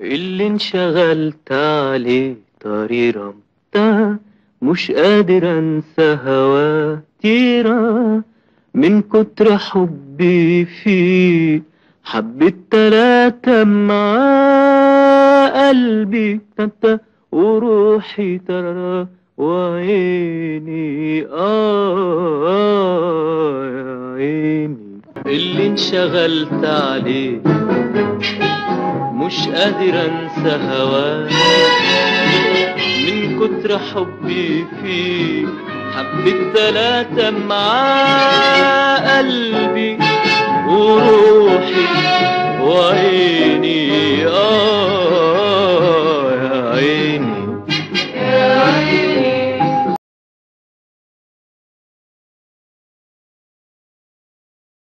اللي انشغلت عليه طريرم تا مش قادر انسى هواتيرا من كتر حبي فيه حبيت تلاتة مع قلبي تتا وروحي ترى وعيني آه, آه يا عيني اللي انشغلت عليه مش قادر انسى هواه من كتر حبي فيه حبيت تلاتة مع قلبي وروحي